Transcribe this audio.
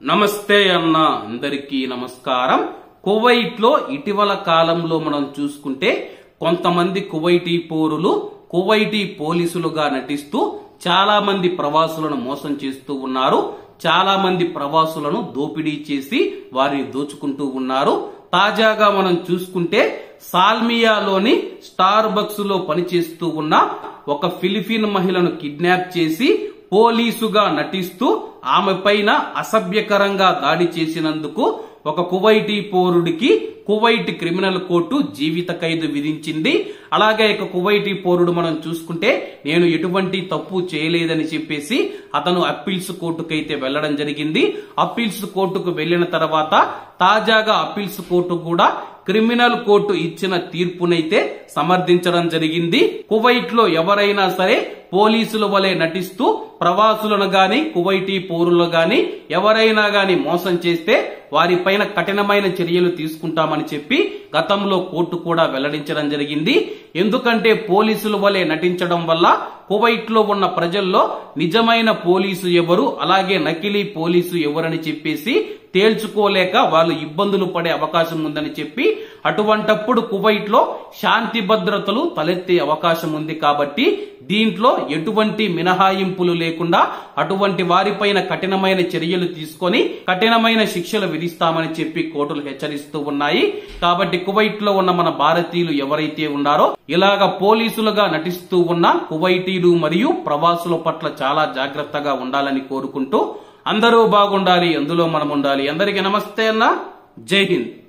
నమస్తే అన్న అందరికీ నమస్కారం కువైట్ లో ఇటీవల కాలంలో మనం చూసుకుంటే కొంతమంది కువైటీ పౌరులు కువైటీ పోలీసులుగా నటిస్తూ చాలా మంది ప్రవాసులను మోసం చేస్తూ ఉన్నారు చాలా మంది ప్రవాసులను దోపిడీ చేసి వారిని దోచుకుంటూ ఉన్నారు తాజాగా మనం చూసుకుంటే సాల్మియాలోని స్టార్ బక్స్ లో పనిచేస్తూ ఉన్న ఒక ఫిలిపిన్ మహిళను కిడ్నాప్ చేసి పోలీసుగా నటిస్తూ ఆమె పైన అసభ్యకరంగా దాడి చేసినందుకు ఒక కువైటీ పౌరుడికి కువైట్ క్రిమినల్ కోర్టు జీవిత ఖైదు విధించింది అలాగే ఇక కువైటీ పౌరుడు మనం చూసుకుంటే నేను ఎటువంటి తప్పు చేయలేదని చెప్పేసి అతను అప్పీల్స్ కోర్టుకైతే వెళ్లడం జరిగింది అప్పీల్స్ కోర్టుకు వెళ్లిన తర్వాత తాజాగా అప్పీల్స్ కోర్టు కూడా క్రిమినల్ కోర్టు ఇచ్చిన తీర్పునైతే సమర్థించడం జరిగింది కువైట్ లో ఎవరైనా సరే పోలీసుల వలె నటిస్తూ ప్రవాసులను గాని కువైటీ పౌరులు గాని ఎవరైనా గాని మోసం చేస్తే వారిపైన కఠినమైన చర్యలు తీసుకుంటామని చెప్పి గతంలో కోర్టు కూడా వెల్లడించడం జరిగింది ఎందుకంటే పోలీసుల వలె నటించడం వల్ల కువైట్ లో ఉన్న ప్రజల్లో నిజమైన పోలీసు ఎవరు అలాగే నకిలీ పోలీసు ఎవరని చెప్పేసి తేల్చుకోలేక వాళ్ళు ఇబ్బందులు పడే అవకాశం ఉందని చెప్పి అటువంటప్పుడు కువైట్ లో శాంతి భద్రతలు తలెత్తే అవకాశం ఉంది కాబట్టి దీంట్లో ఎటువంటి మినహాయింపులు లేకుండా అటువంటి వారిపైన కఠినమైన చర్యలు తీసుకొని కఠినమైన శిక్షలు విధిస్తామని చెప్పి కోర్టులు హెచ్చరిస్తూ ఉన్నాయి కాబట్టి కువైట్ లో ఉన్న మన భారతీయులు ఎవరైతే ఉన్నారో ఇలాగ పోలీసులుగా నటిస్తూ ఉన్న కువైటీలు మరియు ప్రవాసుల పట్ల చాలా జాగ్రత్తగా ఉండాలని కోరుకుంటూ అందరూ బాగుండాలి అందులో మనం ఉండాలి అందరికీ నమస్తే అన్న జై హింద్